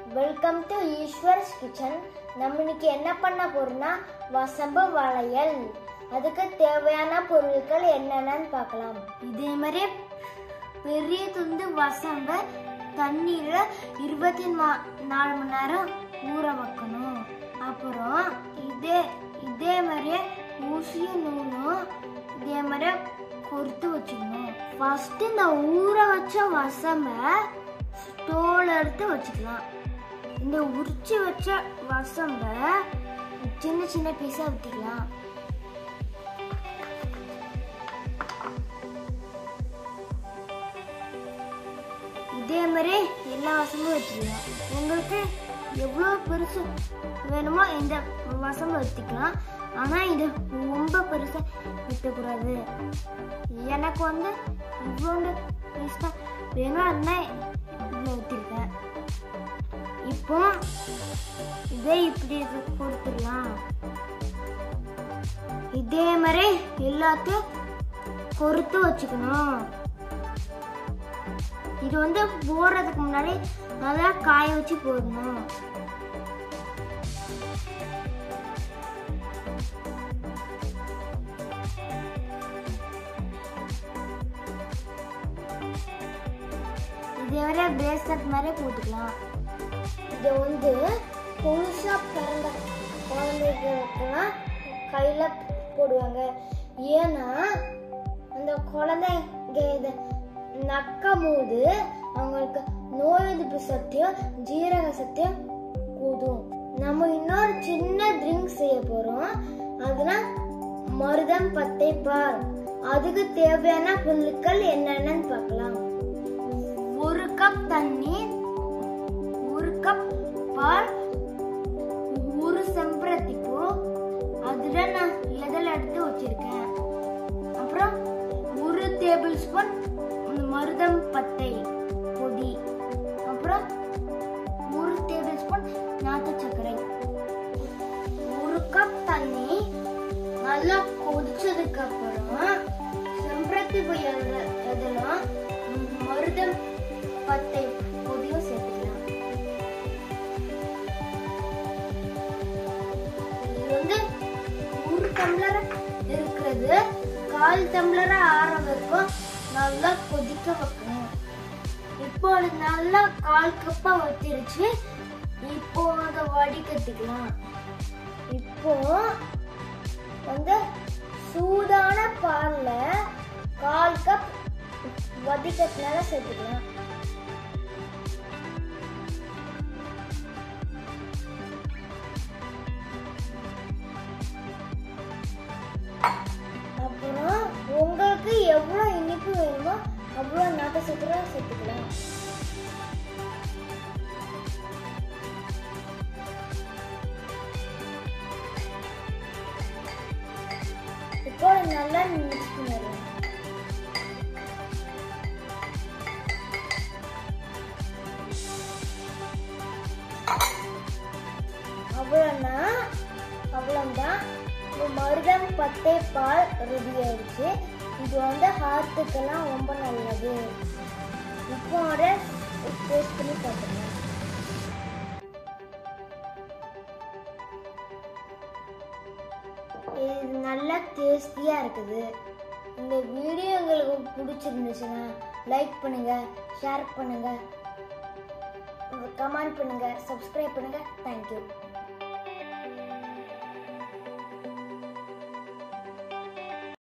welcome to ஈஸ்வர்ஸ் kitchen நம்ம இன்னைக்கு என்ன பண்ண போறோம்னா வசம்பு வளையல் அதுக்கு தேவையான பொருட்கள் என்னென்னு பார்க்கலாம் இதே மாதிரி பெரிய துண்டு வசம்ப தண்ணீர்ல இருபத்தி நா- நாலு மணி நேரம் ஊற வைக்கணும் அப்புறம் இதே இதே மாதிரியே ஊசியும் நூலும் இதே மாதிரியே பொறுத்து வச்சுக்கணும் ஃபர்ஸ்ட் இந்த ஊற வச்ச வசம்ப தோல் எடுத்து வச்சுக்கலாம் இந்த உரிச்சு வச்ச வசம்ப சின்ன சின்ன பீஸா ஊற்றிக்கலாம் இதே மாதிரி எல்லா வசமும் வச்சுக்கலாம் உங்களுக்கு எவ்வளோ பெருசு வேணுமோ இந்த வசம் வச்சுக்கலாம் ஆனால் இது ரொம்ப பெருசாக வைக்கக்கூடாது எனக்கு வந்து இவ்வளோண்டு பெருசாக வேணும் அதனால் இவ்வளோ ஊற்றிருக்கேன் இப்போ இதே இப்படி கொடுத்துடலாம் இதே மாதிரி எல்லாத்தையும் பொறுத்து வச்சுக்கணும் இது வந்து போடுறதுக்கு முன்னாடி நல்லா காய வச்சு போடணும் இதே வரை பிரேஸ்லெட் மாதிரி போட்டுக்கலாம் இது வந்து புதுசா பிறந்த குழந்தைகளுக்கெல்லாம் கையில போடுவாங்க ஏன்னா அந்த குழந்தைங்க இதை நக்கும் போது அவங்களுக்கு நோய் எதிர்ப்பு சக்தியும் ஜீரக சக்தியும் கூடும் நம்ம இன்னொரு சின்ன ட்ரிங்க் செய்ய போறோம் அதுனா மருதம் பத்தை பால் அதுக்கு தேவையான பொருட்கள் என்னென்னு பார்க்கலாம் ஒரு கப் தண்ணீர் ஒரு கப் பால் ஒரு செம்பருத்தி பூ அதுல நான் இதழ் எடுத்து வச்சிருக்கேன் அப்புறம் ஒரு டேபிள் ஸ்பூன் மருதம் பட்டை பொடி அப்புறம் ஒரு டேபிள் ஸ்பூன் நாட்டு சர்க்கரை ஒரு கப் தண்ணி நல்லா கொதிச்சதுக்கு அப்புறம் செம்பருத்தி பூ எது- எதெல்லாம் மருதம் பட்டை பொடியும் சேர்த்துக்கலாம் இது வந்து ஒரு டம்ளர் இருக்கிறது கால் டம்ளர் ஆற வரைக்கும் நல்லா கொதிக்க வைக்கணும் இப்போ அது நல்லா கால் கப்பா வச்சிருச்சு இப்போ அதை வடிகட்டிக்கலாம் இப்போ வந்து சூடான பால்ல கால் கப் வடிகட்டினால சேர்த்துக்கலாம் அப்புறம் உங்களுக்கு எவ்வளோ இனிப்பு வேணுமோ அவ்வளோ நாட்டு சக்கரை சேர்த்துக்கலாம் இப்போ நல்லா மிக்ஸ் பண்ணிடலாம் அவ்வளோனா அவ்வளோதான் இப்போ மருதம் பத்தே பால் ரெடி ஆயிடுச்சு இது வந்து ஹார்ட்டுக்கெல்லாம் ரொம்ப நல்லது இப்போ அதை டேஸ்ட் பண்ணி பார்த்துக்கலாம் இது நல்லா டேஸ்டியாக இருக்குது இந்த வீடியோ உங்களுக்கு பிடிச்சிருந்துச்சுன்னா லைக் பண்ணுங்க ஷேர் பண்ணுங்க கமெண்ட் பண்ணுங்க சப்ஸ்கிரைப் பண்ணுங்க தேங்க்யூ